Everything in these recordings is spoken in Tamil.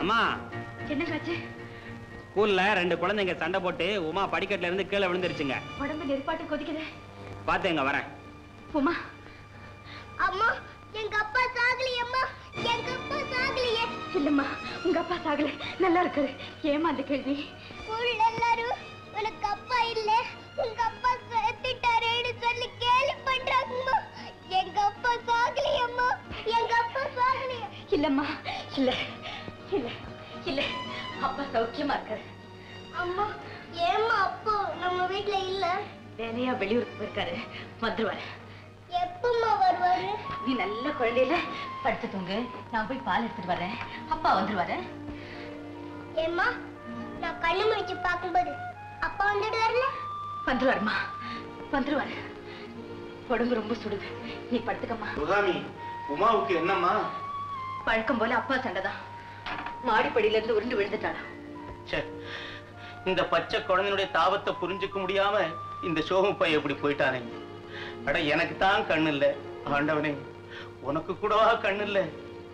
அம்மா என்னங்காச்சு ஸ்கூல்ல ரெண்டு குழந்தைங்க சண்டை போட்டு உமா படிக்கட்டுல இருந்து கீழே விழுந்துருச்சுங்க உடம்பு நெருப்பாட்டு கொதிக்குதே பாத்துங்க வரேன் உமா அம்மா எங்க அப்பா சாகலையம்மா எங்க அப்பா சாகலையே இல்லம்மா உங்க அப்பா சாகல நல்லா இருக்காரு ஏமா அந்த கேள்வி ஸ்கூல்ல எல்லாரும் உனக்கு அப்பா இல்ல உங்க அப்பா செத்துட்டாருன்னு சொல்லி கேலி பண்றாங்கம்மா எங்க அப்பா சாகலையம்மா எங்க அப்பா சாகலையே இல்லம்மா இல்ல இல்ல இல்ல அப்பா சௌக்கியமா இருக்காரு அம்மா ஏம்மா அப்பா நம்ம வீட்ல இல்ல வேலையா வெளியூருக்கு போயிருக்காரு வந்துருவாரு எப்பம்மா வருவாரு நீ நல்ல குழந்தையில படுத்து தூங்கு நான் போய் பால் எடுத்துட்டு வரேன் அப்பா வந்துருவாரு ஏம்மா நான் கண்ணு முடிச்சு பார்க்கும்போது அப்பா வந்துட்டு வரல வந்துருவாருமா வந்துருவாரு உடம்பு ரொம்ப சுடுது நீ படுத்துக்கம்மா சுதாமி உமாவுக்கு என்னம்மா பழக்கம் போல அப்பா சண்டைதான் மாடிப்படியில இருந்து உருண்டு விழுந்துட்டாளா ச்சே, இந்த பச்சை குழந்தையுடைய தாபத்தை புரிஞ்சுக்க முடியாம இந்த சோகம் பையன் எப்படி போயிட்டானே அட எனக்கு தான் கண்ணு இல்ல ஆண்டவனே உனக்கு கூடவா கண்ணு இல்ல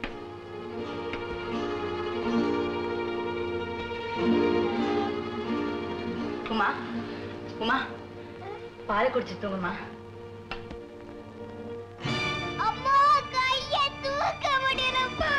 உமா உமா பாலை குடிச்சு தூங்குமா அம்மா கைய தூக்க முடியலப்பா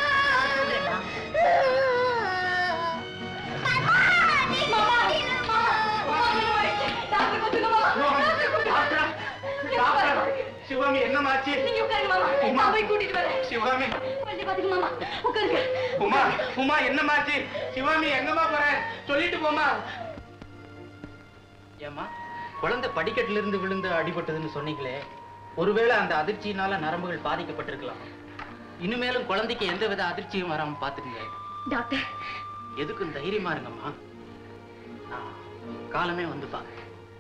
சிவாமி என்னமாச்சு நீங்க உட்காருங்க மாமா நான் போய் கூட்டிட்டு வரேன் சிவாமி கொஞ்சம் பாத்துங்க மாமா உட்காருங்க உமா உமா என்னமாச்சு சிவாமி எங்கம்மா போற சொல்லிட்டு போமா ஏம்மா குழந்தை படிக்கட்டுல இருந்து விழுந்து அடிபட்டதுன்னு சொன்னீங்களே ஒருவேளை அந்த அதிர்ச்சியினால நரம்புகள் பாதிக்கப்பட்டிருக்கலாம் இனிமேலும் குழந்தைக்கு எந்த வித அதிர்ச்சியும் வராம பாத்துக்கங்க டாக்டர் எதுக்கும் தைரியமா இருங்கம்மா நான் காலமே வந்து பாக்குறேன்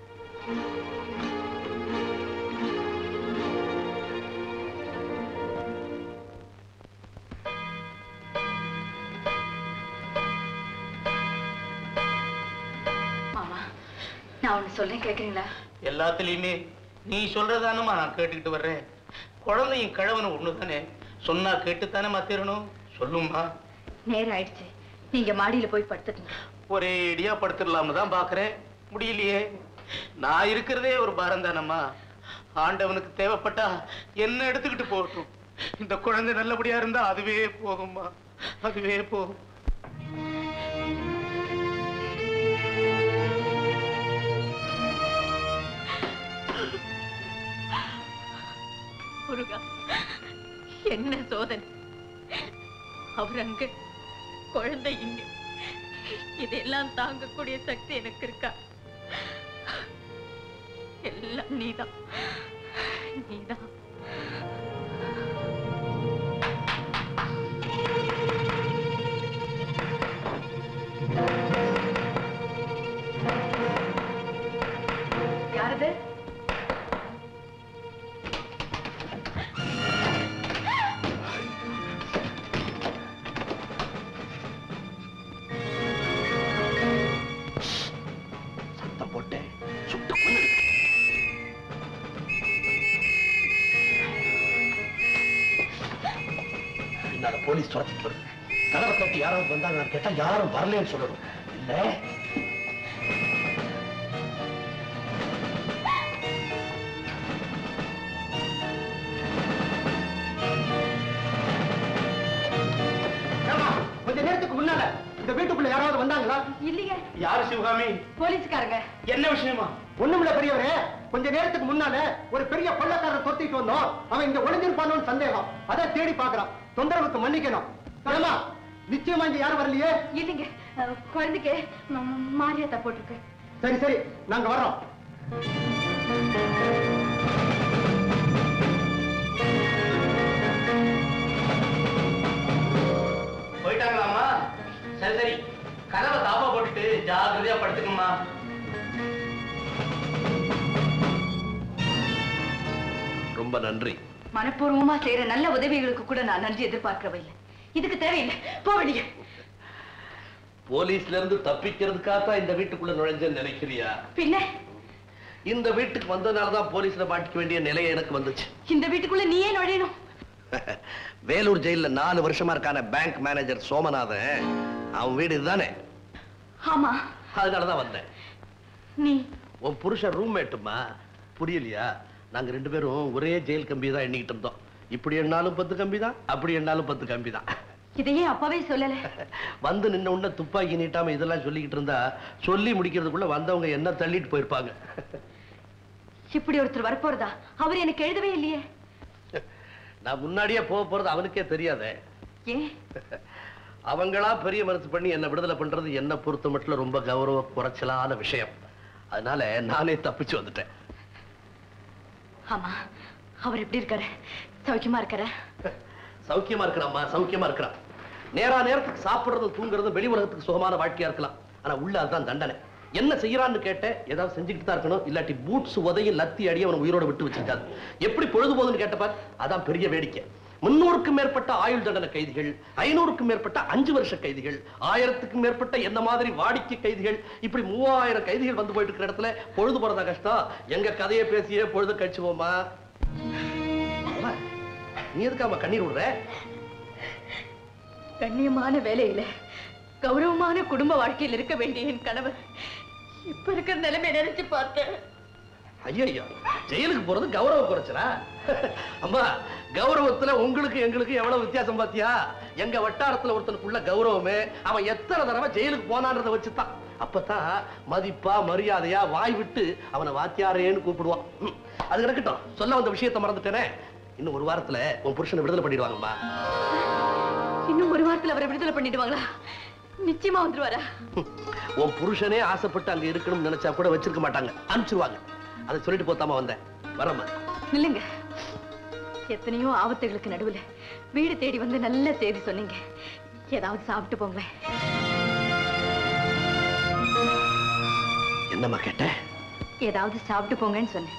மாமா நான் ஒண்ணு சொல்றேன் கேக்குறீங்களா எல்லாத்துலயுமே நீ சொல்றதானம்மா நான் கேட்டுக்கிட்டு வர்றேன் குழந்தையும் கிழவனும் ஒண்ணுதானே சொன்னா கேட்டுத்தானேம்மா தீரணும் சொல்லும்மா நேரம் ஆயிடுச்சு நீங்க மாடியில போய் படுத்துக்கங்க ஒரே இடியா படுத்துடலாம்னு தான் பாக்குறேன் முடியலையே நான் இருக்கிறதே ஒரு பாரம் தானம்மா ஆண்டவனுக்கு தேவைப்பட்டா என்ன எடுத்துக்கிட்டு போகட்டும் இந்த குழந்தை நல்லபடியா இருந்தா அதுவே போதும்மா அதுவே போதும் முருகா என்ன சோதனை அவர் அங்க குழந்தை இங்க இதெல்லாம் தாங்கக்கூடிய சக்தி எனக்கு இருக்கா எல்லாம் நீதான் நீதான் யாரது சத்தம் போட்டேன் சுத்த கொண்டு பின்னால போலீஸ் துரத்திட்டு வருது கதவை தட்டி யாராவது வந்தாங்கன்னு கேட்டா யாரும் வரலன்னு சொல்லணும் இல்ல கொஞ்ச நேரத்துக்கு முன்னால இந்த வீட்டுக்குள்ள யாராவது வந்தாங்களா இல்லையே யாரு சிவகாமி போலீஸ்காரங்க என்ன விஷயமா ஒண்ணுமில்ல பெரியவரே கொஞ்ச நேரத்துக்கு முன்னால ஒரு பெரிய கொள்ளக்காரர் தொத்திட்டு வந்தோம் அவன் இங்க ஒளிஞ்சிருப்பானோன்னு சந்தேகம் அதை தேடி பாக்குறான் தொந்தரவுக்கு மன்னிக்கணும் ஏம்மா, நிச்சயமா இங்க யாரும் வரலையே இல்லைங்க அஹ், குழந்தைக்கு ம- மாரியாத்தா போட்டிருக்கு சரி சரி நாங்க வர்றோம் போயிட்டாங்களாம்மா சரி சரி கதவை தாப்பா போட்டுட்டு ஜாக்கிரதையா படுத்துக்கணுமா ரொம்ப நன்றி மனப்பூர்வமா செய்யற நல்ல உதவிகளுக்கு கூட நான் நன்றி எதிர்பார்க்கவே இல்லை இதுக்கு தேவையில்லை போவடிங்க போலீஸ்ல இருந்து தப்பிக்கிறதுக்காக இந்த வீட்டுக்குள்ள நுழைஞ்சேன்னு நினைக்கிறியா பின்ன இந்த வீட்டுக்கு வந்தனாலதான் போலீஸ்ல மாட்டிக்க வேண்டிய நிலை எனக்கு வந்துச்சு இந்த வீட்டுக்குள்ள நீயே நுழையணும் வேலூர் ஜெயில்ல நாலு வருஷமா இருக்கான பேங்க் மேனேஜர் சோமநாதன் அவன் வீடு இதுதானே ஆமா அதனாலதான் வந்தேன் நீ உன் புருஷன் ரூம்மேட்டுமா புரியலையா நாங்க ரெண்டு பேரும் ஒரே ஜெயில் கம்பி தான் எண்ணிக்கிட்டு இருந்தோம் இப்படி எண்ணாலும் பத்து கம்பி தான் அப்படி எண்ணாலும் பத்து கம்பி தான் இதையே அப்பவே சொல்லல வந்து நின்ன உடனே துப்பாக்கி நீட்டாம இதெல்லாம் சொல்லிக்கிட்டு இருந்தா சொல்லி முடிக்கிறதுக்குள்ள வந்தவங்க என்ன தள்ளிட்டு போயிருப்பாங்க இப்படி ஒருத்தர் வரப்போறதா அவர் எனக்கு எழுதவே இல்லையே நான் முன்னாடியே போக போறது அவனுக்கே தெரியாதே ஏன் அவங்களா பெரிய மனசு பண்ணி என்ன விடுதலை பண்றது என்ன பொறுத்த மட்டும் ரொம்ப கௌரவ குறைச்சலான விஷயம் அதனால நானே தப்பிச்சு வந்துட்டேன் ஆமா அவர் எப்படி இருக்காரு சௌக்கியமா இருக்காரு சௌக்கியமா இருக்கிறாம்மா சௌக்கியமா இருக்கிறான் நேரா நேரத்துக்கு சாப்பிடுறதும் தூங்குறதும் வெளி உலகத்துக்கு சுகமான வாழ்க்கையா இருக்கலாம் ஆனா உள்ள அதுதான் தண்டனை என்ன செய்யறான்னு கேட்டேன் ஏதாவது செஞ்சுக்கிட்டு தான் இருக்கணும் இல்லாட்டி பூட்ஸ் உதையும் லத்தி அடி அவனை உயிரோட விட்டு வச்சிருக்காது எப்படி பொழுது போகுதுன்னு கேட்டப்பார் அதான் பெரிய வேடிக்கை முன்னூறுக்கும் மேற்பட்ட ஆயுள் தண்டனை கைதிகள் ஐநூறுக்கும் மேற்பட்ட அஞ்சு வருஷ கைதிகள் ஆயிரத்துக்கும் மேற்பட்ட என்ன மாதிரி வாடிக்கை கைதிகள் இப்படி மூவாயிரம் கைதிகள் வந்து போயிட்டு இருக்கிற இடத்துல பொழுது போறதா கஷ்டம் எங்க கதையை பேசியே பொழுது கழிச்சுவோமா அம்மா, நீ எதுக்காம கண்ணீர் விடுற கண்ணியமான வேலையில கௌரவமான குடும்ப வாழ்க்கையில் இருக்க வேண்டிய என் கணவர் இப்ப இருக்கிற நிலைமை நினைச்சு பார்த்தேன் ஐயோ ஜெயிலுக்கு போறது கௌரவ குறைச்சலா அம்மா கௌரவத்துல உங்களுக்கு எங்களுக்கு எவ்வளவு வித்தியாசம் பாத்தியா எங்க வட்டாரத்துல ஒருத்தனுக்குள்ள கௌரவமே அவன் எத்தனை தடவை ஜெயிலுக்கு போனான்றத வச்சுதான் அப்பதான் மதிப்பா மரியாதையா வாய் விட்டு அவனை வாத்தியாரேன்னு கூப்பிடுவான் ம், அது கிடக்கட்டும் சொல்ல வந்த விஷயத்தை மறந்துட்டேனே இன்னும் ஒரு வாரத்துல உன் புருஷனை விடுதலை பண்ணிடுவாங்கம்மா இன்னும் ஒரு வாரத்துல அவரை விடுதலை பண்ணிடுவாங்களா நிச்சயமா வந்துருவாரா உன் புருஷனே ஆசைப்பட்டு அங்க இருக்கணும்னு நினைச்சா கூட வச்சிருக்க மாட்டாங்க அனுப்பிச்சிருவாங்க அதை சொல்லிட்டு போத்தாம வந்தேன் வரம்மா நில்லுங்க எத்தனையோ ஆபத்துகளுக்கு நடுவுல வீடு தேடி வந்து நல்ல செய்தி சொன்னீங்க ஏதாவது சாப்பிட்டு போங்க என்னம்மா கேட்ட ஏதாவது சாப்பிட்டு போங்கன்னு சொன்னேன்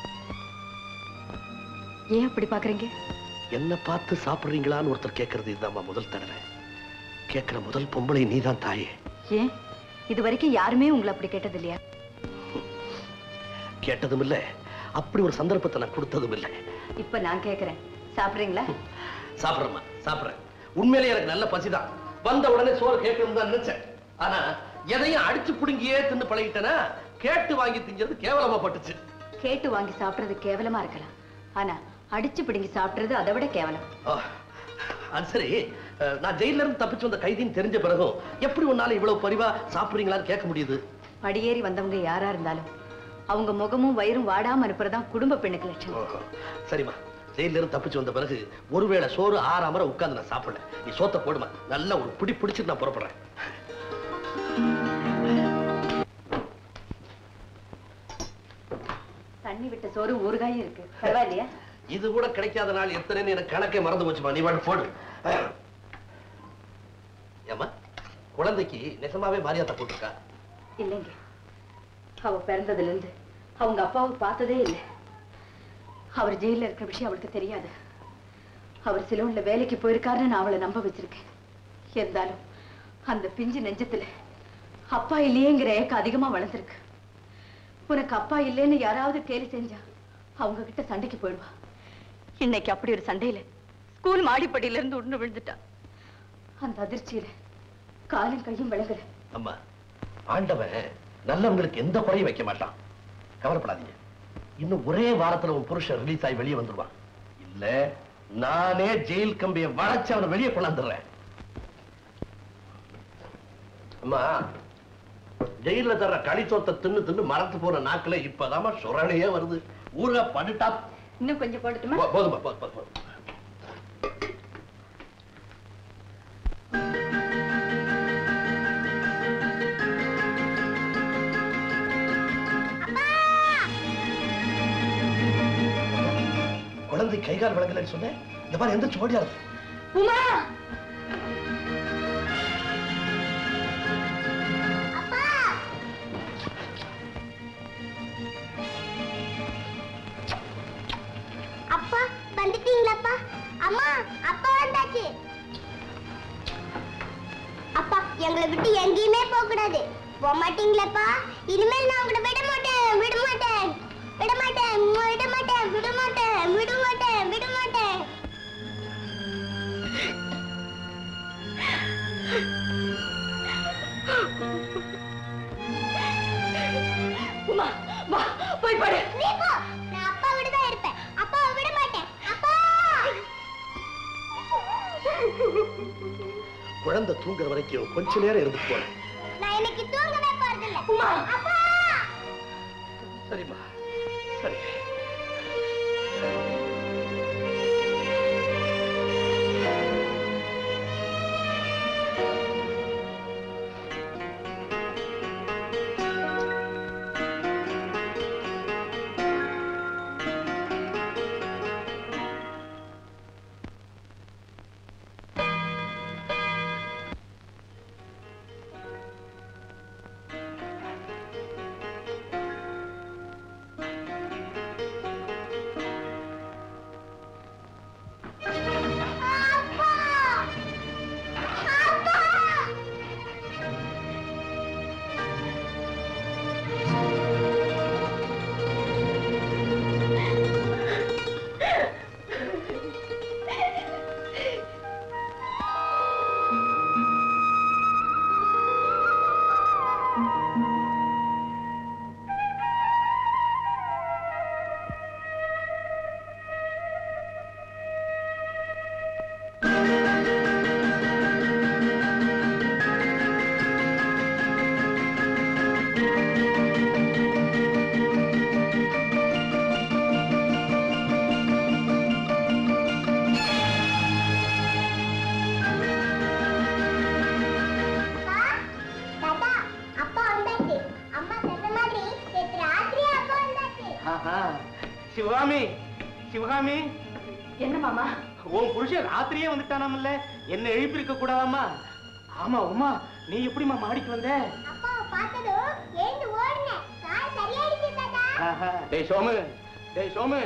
ஏன் அப்படி பாக்குறீங்க என்ன பார்த்து சாப்பிடுறீங்களான்னு ஒருத்தர் கேட்கறது இதுதாம்மா முதல் தடவை கேட்கிற முதல் பொம்பளை நீதான் தாயே ஏன் இது வரைக்கும் யாருமே உங்களை அப்படி கேட்டது இல்லையா கேட்டதும் இல்ல அப்படி ஒரு சந்தர்ப்பத்தை நான் கொடுத்ததும் இல்லை இப்ப நான் கேக்குறேன் சாப்பிடுறீங்களா சாப்பிடுறேம்மா சாப்பிடுறேன் உண்மையிலே எனக்கு நல்ல பசிதான் வந்த உடனே சோறு கேட்கணும் தான் நினைச்சேன் ஆனா எதையும் அடிச்சு புடுங்கியே தின்னு பழகிட்டேனா கேட்டு வாங்கி திங்கிறது கேவலமா பட்டுச்சு கேட்டு வாங்கி சாப்பிடுறது கேவலமா இருக்கலாம் ஆனா அடிச்சு பிடுங்கி சாப்பிடுறது அதை விட கேவலம் ஆ, அது சரி அஹ், நான் ஜெயில இருந்து தப்பிச்சு வந்த கைதின்னு தெரிஞ்ச பிறகும் எப்படி உன்னால இவ்வளவு பரிவா சாப்பிடுறீங்களான்னு கேட்க முடியுது படியேறி வந்தவங்க யாரா இருந்தாலும் அவங்க முகமும் வயிறும் வாடாம அனுப்புறதுதான் குடும்ப பெண்ணுக்கு லட்சணம் ஓஹோ. சரிம்மா ஜெயில இருந்து தப்பிச்சு வந்த பிறகு ஒருவேளை சோறு ஆறாமற உட்கார்ந்து நான் சாப்பிடல நீ சோத்த போடுமா நல்லா ஒரு பிடி பிடிச்சிட்டு நான் புறப்படுறேன் தண்ணி விட்ட சோறு ஊறுகாயும் இருக்கு பரவாயில்லையா இது கூட கிடைக்காத நாள் எத்தனைன்னு எனக்கு கணக்கே மறந்து போச்சுமா நீ வாட்டு போடு ஏம்மா குழந்தைக்கு நிஜமாவே மாரியாத்தா போட்டிருக்கா இல்லைங்க அவ பிறந்ததுல இருந்து அவங்க அப்பாவை பார்த்ததே இல்லை அவர் ஜெயில இருக்கிற விஷயம் அவளுக்கு தெரியாது அவர் சிலோன்ல வேலைக்கு போயிருக்காருன்னு நான் அவளை நம்ப வச்சிருக்கேன் இருந்தாலும் அந்த பிஞ்சு நெஞ்சத்துல அப்பா இல்லையேங்கிற ஏக்கம் அதிகமா வளர்ந்துருக்கு உனக்கு அப்பா இல்லைன்னு யாராவது கேலி செஞ்சா அவங்க கிட்ட சண்டைக்கு போயிடுவா இன்னைக்கு அப்படி ஒரு சண்டையில ஸ்கூல் மாடிப்படியில இருந்து உண்டு விழுந்துட்டா அந்த அதிர்ச்சியில காலும் கையும் விளங்கல அம்மா ஆண்டவன் நல்லவங்களுக்கு எந்த குறையும் வைக்க மாட்டான் கவலைப்படாதீங்க இன்னும் ஒரே வாரத்துல உன் புருஷன் ரிலீஸ் ஆகி வெளியே வந்துருவான் இல்ல நானே ஜெயில் கம்பியை வளைச்சு அவனை வெளியே கொண்டாந்துடுறேன் அம்மா ஜெயில தர்ற களிச்சோத்தை தின்னு தின்னு மரத்து போன நாக்குல இப்பதாம்மா சுரணையே வருது ஊருக படுட்டா இன்னும் கொஞ்சம் போடட்டுமா போ- போதும்மா போதும் போதும், போதும் குழந்தை கை கால் விளங்கலன்னு சொன்னேன் இந்த மாதிரி எந்த சோடியா இருக்கு உமா அப்பா அப்பா வந்துட்டீங்களாப்பா அம்மா அப்பா வந்தாச்சு அப்பா எங்களை விட்டு எங்கேயுமே போக கூடாது போக மாட்டீங்களாப்பா இனிமேல் நான் உங்களை விட மாட்டேன் விட மாட்டேன் விட மாட்டேன் விட மாட்டேன் விட மாட்டேன் விட மாட்டேன் விட மாட்டேன் தூங்குற வரைக்கும் கொஞ்ச நேரம் இருந்து போறேன் நான் இன்னைக்கு தூங்கவே போறதில்ல அப்பா சரிம்மா சரி அப்பா அப்பா தாத்தா அப்பா வந்தாச்சு அம்மா சொன்ன மாதிரி நேற்று ராத்திரி அப்பா வந்தாச்சு ஆஹா. சிவகாமி சிவகாமி என்ன மாமா உன் புருஷன் ராத்திரியே வந்துட்டானாமல்ல என்ன எழுப்பியிருக்க கூடாதாமா ஆமா உமா நீ எப்படிம்மா மாடிக்கு வந்த அப்பாவை பார்த்ததும் எழுந்து ஓடுனேன் கால் சரியாயிடுச்சு தாத்தா ஆஹா. டேய் சோமு டேய் சோமு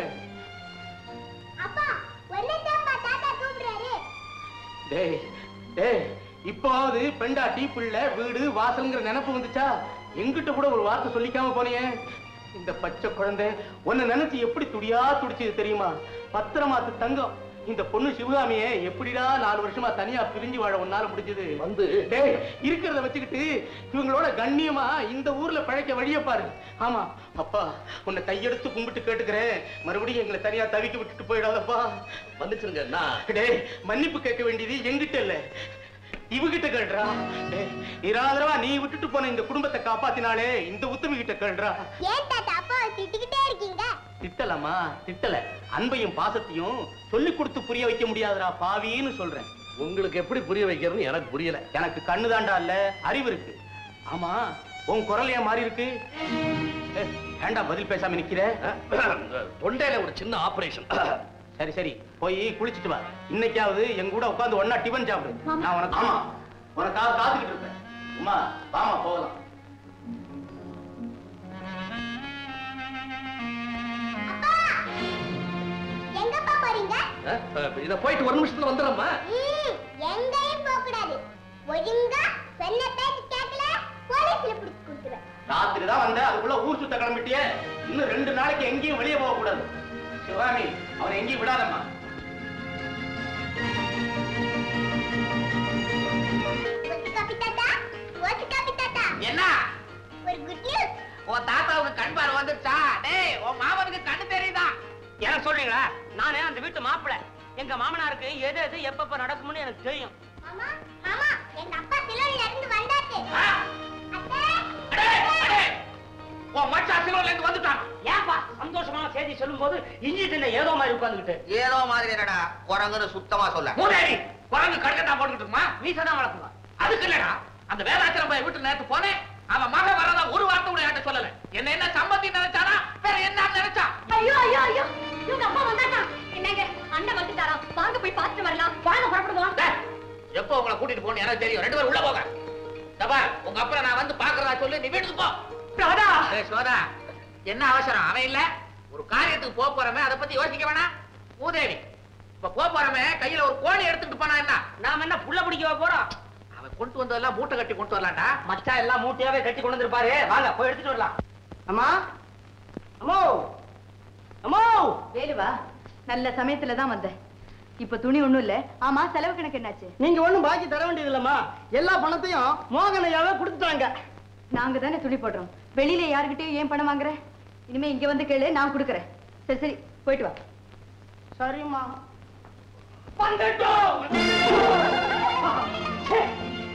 அப்பா ஒன்னதாப்பா தாத்தா கூப்பிடுறாரு டேய் டேய் இப்போது பெண்டாட்டி பிள்ளை வீடு வாசல்ங்கிற நினைப்பு வந்துச்சா எங்கிட்ட கூட ஒரு வார்த்தை சொல்லிக்காம போனியே இந்த பச்சை குழந்தை உன்னை நினைச்சு எப்படி துடியா துடிச்சது தெரியுமா பத்திரமாத்து தங்கம் இந்த பொண்ணு சிவகாமியை எப்படிடா நாலு வருஷமா தனியா பிரிஞ்சு வாழ உன்னால முடிஞ்சது வந்து டேய் இருக்கிறத வச்சுக்கிட்டு இவங்களோட கண்ணியமா இந்த ஊர்ல பழைக்க வழிய பாரு ஆமா அப்பா உன்னை கையெடுத்து கும்பிட்டு கேட்டுக்கிறேன் மறுபடியும் எங்களை தனியா தவிக்க விட்டுட்டு போயிடாதப்பா வந்துச்சுருங்க நான் டேய் மன்னிப்பு கேட்க வேண்டியது எங்கிட்ட இல்ல இவகிட்ட கேள்றா டேய் இராதரவா நீ விட்டுட்டு போன இந்த குடும்பத்தை காப்பாத்தினாலே இந்த உத்தமி கிட்ட கேள்றா ஏன் தாத்தா அப்பாவை திட்டிக்கிட்டே இருக்கீங்க திட்டலமா திட்டல அன்பையும் பாசத்தையும் சொல்லி கொடுத்து புரிய வைக்க முடியாதுடா பாவின்னு சொல்றேன் உங்களுக்கு எப்படி புரிய வைக்கிறதுன்னு எனக்கு புரியல எனக்கு கண்ணு தாண்டா இல்ல அறிவு இருக்கு ஆமா உன் குரல் ஏன் மாறி இருக்கு ஏய், ஏன்டா பதில் பேசாம நிக்கிற தொண்டையில ஒரு சின்ன ஆபரேஷன் சரி சரி போய் குளிச்சிட்டு வா இன்னைக்காவது எங்க கூட உட்கார்ந்து ஒண்ணா டிபன் சாப்பிடு நான் உனக்கு ஆமா உனக்காக காத்துக்கிட்டு இருப்பேன் உமா வாமா போகலாம் எங்கப்பா போறீங்க இத போயிட்டு ஒரு நிமிஷத்துல வந்துடுறேம்மா ம், எங்கேயும் போக கூடாது ஒழுங்கா சொன்ன பேச்சு கேட்கல போலீஸ்ல பிடிச்சு கொடுத்துருவேன் ராத்திரி தான் வந்த அதுக்குள்ள ஊர் சுத்த கிளம்பிட்டியே இன்னும் ரெண்டு நாளைக்கு எங்கேயும் வெளியே போக கூடாது சிவாமி அவனை எங்கேயும் விடாதம்மா ஒத்து காப்பி தாத்தா ஒத்து காப்பி தாத்தா என்ன ஒரு குட் நியூஸ் உன் தாத்தாவுக்கு கண் பார்வை வந்துருச்சா டேய் உன் மாமனுக்கு கண்ணு தெரியுதா எனக்கு சொல்றீங்களா நானே அந்த வீட்டு மாப்பிள்ளை எங்க மாமனாருக்கு எது எது எப்பப்ப நடக்கும்னு எனக்கு தெரியும் மாமா மாமா எங்க அப்பா சிலோன்ல இருந்து வந்தாச்சு ஆ? அத்தை அடே, அடே, உன் மச்சான் சிலோன்ல இருந்து வந்துட்டான் ஏன்பா சந்தோஷமான செய்தி சொல்லும் போது இஞ்சி தின்ன ஏதோ மாதிரி உட்கார்ந்துகிட்டு ஏதோ மாதிரி என்னடா குரங்குன்னு சுத்தமா சொல்ல மூதேவி குரங்கு கடுக்கட்டா போட்டுக்கிட்டு இருக்குமா வீசதான் வளர்க்குமா அதுக்கு இல்லடா அந்த வேதாச்சலம் போய் வீட்டு நேரத்து போனேன் அவன் மகன் வரதா ஒரு வார்த்தை கூட என்கிட்ட சொல்லல என்ன என்ன சம்பந்தி நினைச்சானா வேற என்ன நினைச்சா ஐயோ ஐயோ ஐயோ இவங்க அப்பா வந்தாட்டா என்னங்க அண்ணன் வந்துட்டாராம் வாங்க போய் பார்த்துட்டு வரலாம் வாங்க புறப்படுவோம் டேய், எப்போ உங்களை கூட்டிட்டு போகணும் எனக்கு தெரியும் ரெண்டு பேரும் உள்ள போங்க தபா உங்க அப்பா நான் வந்து பாக்குறதா சொல்லி நீ வீட்டுக்கு போ ராதா ஏய், சோதா என்ன அவசரம் அவன் இல்ல ஒரு காரியத்துக்கு போக போறமே அதை பத்தி யோசிக்க வேணாம் மூதேவி இப்ப போக போறமே கையில ஒரு கோழி எடுத்துட்டு போனா என்ன நாம என்ன புள்ள பிடிக்கவா போறோம் அவன் கொண்டு வந்ததெல்லாம் மூட்டை கட்டி கொண்டு வரலாம்டா மச்சான் எல்லாம் மூட்டையாவே கட்டி கொண்டு வந்திருப்பாரு வாங்க போய் எடுத்துட்டு வரலாம் அம்மா அம்மோ அம்மோ வேலுவா நல்ல சமயத்துல தான் வந்தேன் இப்ப துணி ஒண்ணும் இல்ல ஆமா செலவு கணக்கு என்னாச்சு நீங்க ஒண்ணும் பாக்கி தர வேண்டியது இல்லம்மா எல்லா பணத்தையும் மோகனையாவே கொடுத்துட்டாங்க நாங்க தானே துணி போடுறோம் வெளியில யாருகிட்டயும் ஏன் பணம் வாங்குற இனிமே இங்க வந்து கேளு நான் கொடுக்கறேன் சரி சரி போயிட்டு வா சரிம்மா வந்துட்டோம்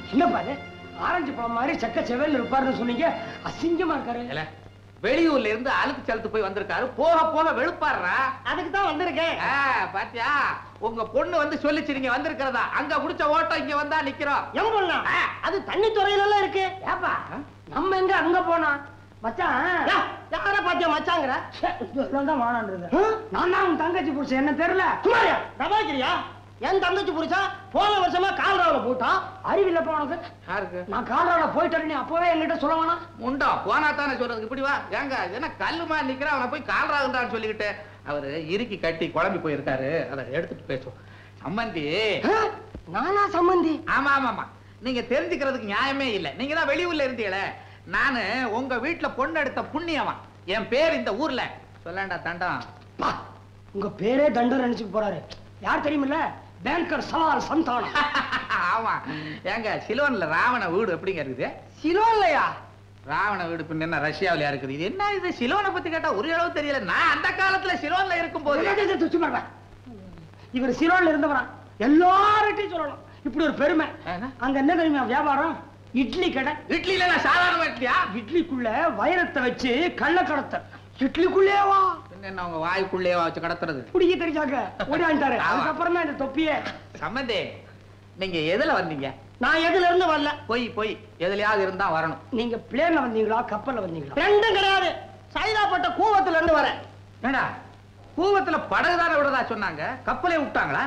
என்ன பாரு ஆரஞ்சு பழம் மாதிரி செக்க செவல் இருப்பாருன்னு சொன்னீங்க அசிங்கமா இருக்காரு ஏல, வெளியூர்ல இருந்து அழுக்கு செலுத்து போய் வந்திருக்காரு போக போக வெளுப்பாடுறா அதுக்கு தான் வந்திருக்கேன் ஆ, பாத்தியா உங்க பொண்ணு வந்து சொல்லிச்சு நீங்க வந்திருக்கிறதா அங்க புடிச்ச ஓட்டம் இங்க வந்தா நிக்கிறோம் எங்க போனா அது தண்ணி துறையில எல்லாம் இருக்கு ஏப்பா நம்ம எங்க அங்க போனா மச்சான் யார பாத்தியா மச்சாங்கிற தான் வானான்றது நான் தான் உன் தங்கச்சி புருஷன் என்ன தெரியல சுமாரியா நபாக்கிறியா என் தங்கச்சி புருஷா போன வருஷமா கால்ராவில போட்டான் அறிவில்ல உனக்கு யாருக்கு நான் கால்ராவில போயிட்டேன் நீ அப்பவே என்கிட்ட சொல்ல வேணாம் முண்டா போனா தானே சொல்றதுக்கு இப்படி வா ஏங்க இது என்ன கல்லுமா நிக்கிற அவனை போய் கால்ராகுன்றான்னு சொல்லிக்கிட்டு அவரு இறுக்கி கட்டி குழம்பி போயிருக்காரு அதை எடுத்துட்டு பேசுவோம் சம்மந்தி நானா சம்மந்தி ஆமா ஆமா ஆமா நீங்க தெரிஞ்சுக்கிறதுக்கு நியாயமே இல்ல நீங்க தான் வெளியூர்ல இருந்தீங்களே நானு உங்க வீட்டுல பொண்ணு எடுத்த புண்ணியவன் என் பேர் இந்த ஊர்ல சொல்லாண்டா தண்டம் பா, உங்க பேரே தண்டர் நினைச்சுக்க போறாரு யார் தெரியுமில்ல பேங்கர் சவால் சந்தானம் ஆமா ஏங்க சிலோன்ல ராவண வீடு எப்படிங்க இருக்குது சிலோன்லையா ராவண வீடு பின்ன என்ன ரஷ்யாவிலயா இருக்குது இது என்ன இது சிலோனை பத்தி கேட்டா ஒரு அளவு தெரியல நான் அந்த காலத்துல சிலோன்ல இருக்கும் போது சும்மா இருப்பா. இவர் சிலோன்ல இருந்தவரா எல்லார்கிட்டையும் சொல்லணும் இப்படி ஒரு பெருமை என்ன? அங்க என்ன தெரியுமா வியாபாரம் இட்லி கடை இட்லில நான் சாதாரண இட்லியா இட்லிக்குள்ள வைரத்தை வச்சு கள்ள கடத்த இட்லிக்குள்ளேவா பின்ன என்ன உங்க வாய்க்குள்ளேயே வச்சு கடத்துறது பிடிக்க தெரிஞ்சாங்க ஓடியாண்டாரு ஆமா. அதுக்கப்புறம் தான் இந்த தொப்பியே சம்மந்தே நீங்க எதுல வந்தீங்க நான் எதுல இருந்து வரல போய் போய் எதுலயாவது இருந்தா வரணும் நீங்க பிளேன்ல வந்தீங்களா கப்பல்ல வந்தீங்களா ரெண்டும் கிடையாது சைதாப்பட்ட கூவத்துல இருந்து வரேன் என்னடா கூவத்துல படகு தானே விடுறதா சொன்னாங்க கப்பலே விட்டாங்களா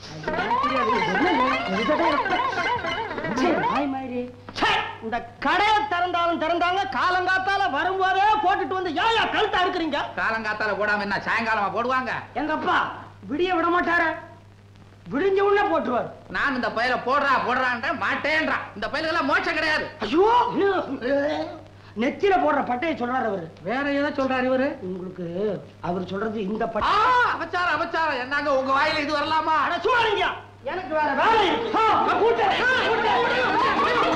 ச்சே, நாய் மாதிரி. ச்சே, இந்த கடையை திறந்தாலும் திறந்தாங்க காலங்காத்தால வரும்போதே போட்டுட்டு வந்து ஏயா கழுத்தா இருக்கிறீங்க காலங்காத்தால போடாம என்ன சாயங்காலமா போடுவாங்க எங்க அப்பா விடிய விட மாட்டாரு விடிஞ்ச உடனே போட்டுருவாரு நான் இந்த பயில போடுறா போடுறான்ற மாட்டேன்றான் இந்த பயிலுக்கெல்லாம் மோட்சம் கிடையாது ஐயோ நெத்தியில போடுற பட்டையை சொல்றாரு அவரு வேற ஏதோ சொல்றாரு இவரு உங்களுக்கு அவர் சொல்றது இந்த ஆ, பட்டை அபச்சாரம் அபச்சாரம் என்னங்க உங்க வாயில இது வரலாமா அட சும்மாருங்க எனக்கு வேற வேலை இருக்கு ஆ, நான் கூட்டுறேன். ஆ,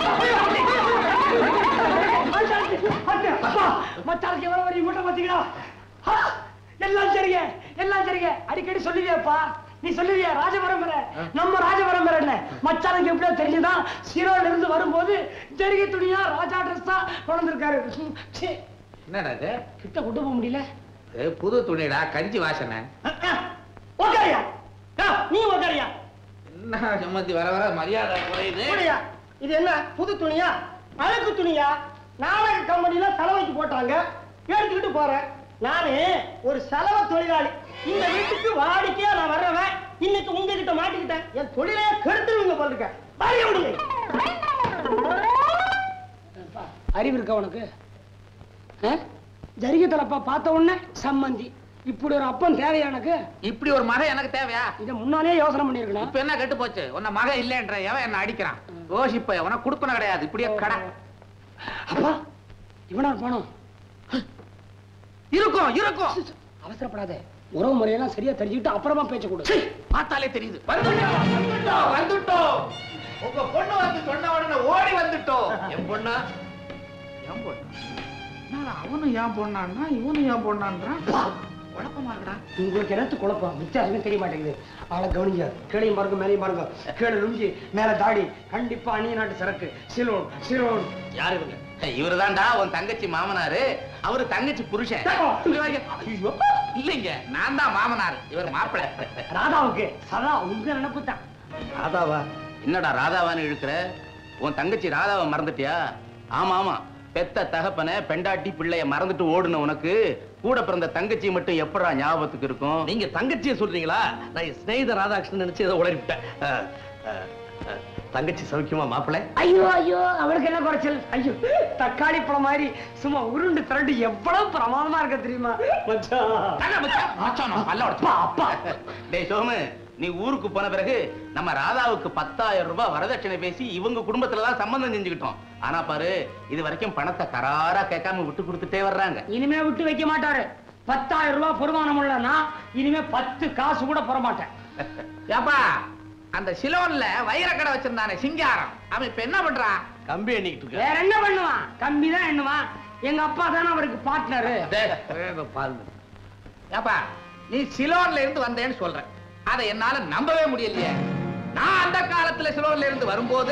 கூட்டுறேன். அப்பா, மச்சானுக்கு எவ்வளவு வரி மூட்டை பாத்தீங்களா ஆ, எல்லாம் சரிங்க எல்லாம் சரிங்க அடிக்கடி சொல்லுவியாப்பா நீ சொல்லுவியா ராஜபரம்பரை நம்ம ராஜபரம்பரை என்ன மச்சானுக்கு எப்படியோ தெரிஞ்சுதான் சீரோல இருந்து வரும்போது ஜரிகை துணியா ராஜா ட்ரெஸ் தான் கொண்டிருக்காரு என்னடா இது கிட்ட கொண்டு போக முடியல இது புது துணிடா கஞ்சி வாசனை உக்காரியா நீ உக்காரியா என்ன சம்மந்தி வர வர மரியாதை குறையுது அப்படியா? இது என்ன புது துணியா அழுக்கு துணியா நாடக கம்பெனில செலவைக்கு போட்டாங்க எடுத்துக்கிட்டு போறேன் நானு ஒரு செலவு தொழிலாளி இந்த வீட்டுக்கு வாடிக்கையா நான் வர்றவன் இன்னைக்கு உங்ககிட்ட மாட்டிக்கிட்டேன் என் தொழிலே கெடுத்துருவீங்க போல இருக்க வாரிய விடுங்க அப்பா, அறிவு இருக்கா உனக்கு ஆ? ஜரிகை தலப்பா பார்த்த உடனே சம்மந்தி இப்படி ஒரு அப்பன் தேவையா எனக்கு இப்படி ஒரு மகன் எனக்கு தேவையா இதை முன்னாலே யோசனை பண்ணிருக்கணும் இப்ப என்ன கெட்டு போச்சு உன்ன மகன் இல்லைன்ற எவன் என்ன அடிக்கிறான் யோசிப்ப உன குடுப்பன கிடையாது இப்படியே கடை அப்பா இவனா பணம் இருக்கும் இருக்கும் அவசரப்படாத உறவு முறையெல்லாம் சரியா தெரிஞ்சுக்கிட்டு அப்புறமா பேச்ச கொடு சீ, பார்த்தாலே தெரியுது வந்துட்டோம் வந்துட்டோம் வந்துட்டோம் உங்க பொண்ணு வந்து சொன்ன உடனே ஓடி வந்துட்டோம் என் பொண்ணா என் பொண்ணு என்னடா, அவனும் ஏன் பொண்ணான்னா இவனும் ஏன் பொண்ணான்றான் குழப்பமா இருக்கடா உங்களுக்கு எனக்கு குழப்பம் வித்தியாசமே தெரிய மாட்டேங்குது ஆளை கவனிங்க கீழையும் பாருங்க மேலையும் பாருங்க கீழே லுங்கி மேல தாடி கண்டிப்பா அந்நிய நாட்டு சரக்கு சிலோன் சிலோன் யார் இவங்க இவருதான்டா உன் தங்கச்சி மாமனாரு அவரு தங்கச்சி புருஷன் இங்க வாங்க. ஐயோ, இல்லைங்க நான் தான் மாமனார் இவர் மாப்பிள்ளை ராதாவுக்கு சதா உங்க நினைப்பு தான் ராதாவா என்னடா ராதாவான்னு இழுக்கிற உன் தங்கச்சி ராதாவை மறந்துட்டியா ஆமா ஆமா பெத்த தகப்பனை பெண்டாட்டி பிள்ளைய மறந்துட்டு ஓடுன உனக்கு கூட பிறந்த தங்கச்சி மட்டும் எப்படா ஞாபகத்துக்கு இருக்கும் நீங்க தங்கச்சியை சொல்றீங்களா நான் என் சிநேகித ராதாகிருஷ்ணன் நினைச்சு ஏதோ உளறிவிட்டேன் அஹ், அஹ், அஹ், தங்கச்சி சௌக்கியமா மாப்பிள்ளை ஐயோ ஐயோ அவளுக்கு என்ன குறைச்சல் ஐயோ தக்காளி பழம் மாதிரி சும்மா உருண்டு திரண்டு எவ்வளவு பிரமாதமா இருக்க தெரியுமா மச்சான் தானே மச்சான்? மச்சான், நான் பல்ல உடைச்சு. அப்பா அப்பா டேய் சோமு நீ ஊருக்கு போன பிறகு நம்ம ராதாவுக்கு பத்தாயிரம் ரூபாய் வரதட்சணை பேசி இவங்க குடும்பத்துல தான் சம்பந்தம் செஞ்சுக்கிட்டோம் ஆனா பாரு இது வரைக்கும் பணத்தை கராரா கேட்காம விட்டு கொடுத்துட்டே வர்றாங்க இனிமே விட்டு வைக்க மாட்டாரு பத்தாயிரம் ரூபாய் பொறுமானம் உள்ளனா இனிமே பத்து காசு கூட போட மாட்டேன் ஏப்பா அந்த சிலோன்ல வைரக்கடை வச்சிருந்தானே சிங்காரம் அவன் இப்ப என்ன பண்றான் கம்பி எண்ணிக்கிட்டு இருக்க வேற என்ன பண்ணுவான் கம்பி தான் எண்ணுவான் எங்க அப்பா தானே அவருக்கு பார்ட்னரு பாருங்க ஏப்பா நீ சிலோன்ல இருந்து வந்தேன்னு சொல்ற அதை என்னால நம்பவே முடியலையே நான் அந்த காலத்துல சிலோன்ல இருந்து வரும்போது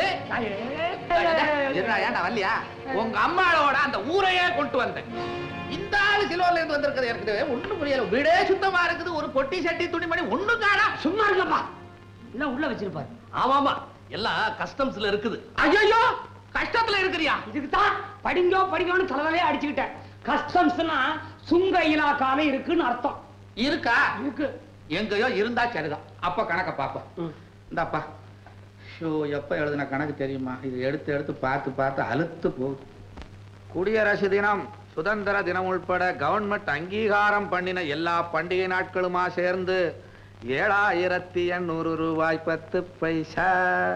இருடா, ஏன்டா வரலையா உங்க அம்மாவோட அந்த ஊரையே கொண்டு வந்தேன் இந்த ஆளு சிலோன்ல இருந்து வந்திருக்கிறது எனக்கு ஒண்ணும் புரியல வீடே சுத்தமா இருக்குது ஒரு பொட்டி சட்டி துணிமணி ஒண்ணும் காணா சும்மா இருக்கப்பா எல்லாம் உள்ள வச்சிருப்பாரு ஆமாமா எல்லாம் கஸ்டம்ஸ்ல இருக்குது ஐயோ கஷ்டத்துல இருக்கிறியா இதுக்கு தான் படிங்கோ படிங்கோன்னு தலைவலையே அடிச்சுக்கிட்டேன் கஸ்டம்ஸ்னா சுங்க இலாக்கால இருக்குன்னு அர்த்தம் இருக்கா இருக்கு எங்கேயோ இருந்தா சரிதான் அப்ப கணக்க பாப்போம் ம். இந்தாப்பா ஷோ எப்ப எழுதின கணக்கு தெரியுமா இது எடுத்து எடுத்து பார்த்து பார்த்து அழுத்து போகுது குடியரசு தினம் சுதந்திர தினம் உள்பட கவர்மெண்ட் அங்கீகாரம் பண்ணின எல்லா பண்டிகை நாட்களுமா சேர்ந்து ஏழாயிரத்தி எண்ணூறு ரூபாய் பத்து பைசா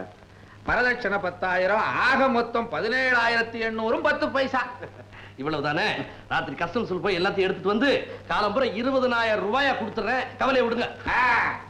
வரதட்சணை பத்தாயிரம் ஆக மொத்தம் பதினேழாயிரத்தி எண்ணூறும் பத்து பைசா இவ்வளவுதானே ராத்திரி கஸ்டம்ஸ்ல போய் எல்லாத்தையும் எடுத்துட்டு வந்து காலம்புறம் இருபதனாயிரம் ரூபாயா கொடுத்துறேன் கவலையை விடுங்க ஆ.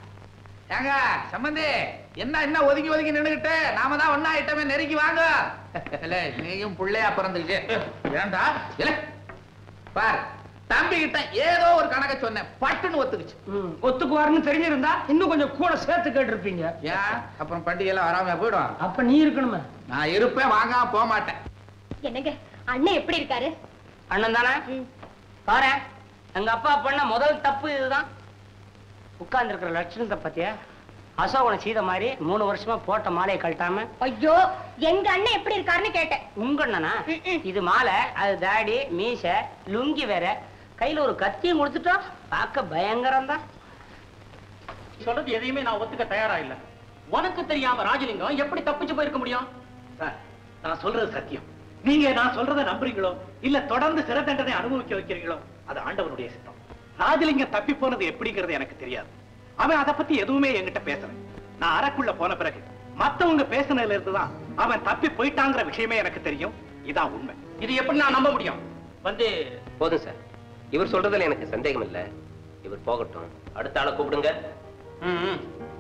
ஏங்க சம்பந்தி என்ன என்ன ஒதுங்கி ஒதுங்கி நின்னுகிட்டு நாம தான் ஒன்னா ஐட்டமே நெருங்கி வாங்க இல்ல நீயும் புள்ளையா பிறந்துக்கிட்டு ஏண்டா இல்ல பார் தம்பி கிட்ட ஏதோ ஒரு கணக்க சொன்னேன் பட்டுன்னு ஒத்துக்குச்சு ம், ஒத்துக்குவாருன்னு தெரிஞ்சிருந்தா இன்னும் கொஞ்சம் கூட சேர்த்து கேட்டிருப்பீங்க ஏன் அப்புறம் பண்டிகை எல்லாம் வராம போயிடும் அப்ப நீ இருக்கணுமே நான் இருப்பேன் வாங்காம போக மாட்டேன் என்னங்க அண்ணன் எப்படி இருக்காரு அண்ணன் தானே பாரு எங்க அப்பா பண்ண முதல் தப்பு இதுதான் உட்கார்ந்து இருக்கிற லட்சணத்தை பத்தியா அசோகனை சீத மாதிரி மூணு வருஷமா போட்ட மாலையை கழட்டாம ஐயோ எங்க அண்ணன் எப்படி இருக்காருன்னு கேட்டேன் உங்க அண்ணனா ம்ம். இது மாலை அது தாடி மீசை லுங்கி வேற கையில ஒரு கத்தியும் கொடுத்துட்டோம் பார்க்க பயங்கரம் தான் சொல்றது எதையுமே நான் ஒத்துக்க தயாரா இல்ல உனக்கு தெரியாம ராஜலிங்கம் எப்படி தப்பிச்சு போயிருக்க முடியும் சார் நான் சொல்றது சத்தியம் நீங்க நான் சொல்றத நம்புறீங்களோ இல்ல தொடர்ந்து சிறை தண்டனை அனுபவிக்க வைக்கிறீங்களோ அது ஆண்டவனுடைய சித்தம் ராஜலிங்கம் தப்பி போனது எப்படிங்கிறது எனக்கு தெரியாது அவன் அதை பத்தி எதுவுமே என்கிட்ட பேசல நான் அறைக்குள்ள போன பிறகு மத்தவங்க பேசுனதுல இருந்துதான் அவன் தப்பி போயிட்டாங்கிற விஷயமே எனக்கு தெரியும் இதான் உண்மை இது எப்படி நான் நம்ப முடியும் வந்து போதும் சார் இவர் சொல்றதுல எனக்கு சந்தேகம் இல்ல இவர் போகட்டும் அடுத்த ஆளை கூப்பிடுங்க ம், ம்.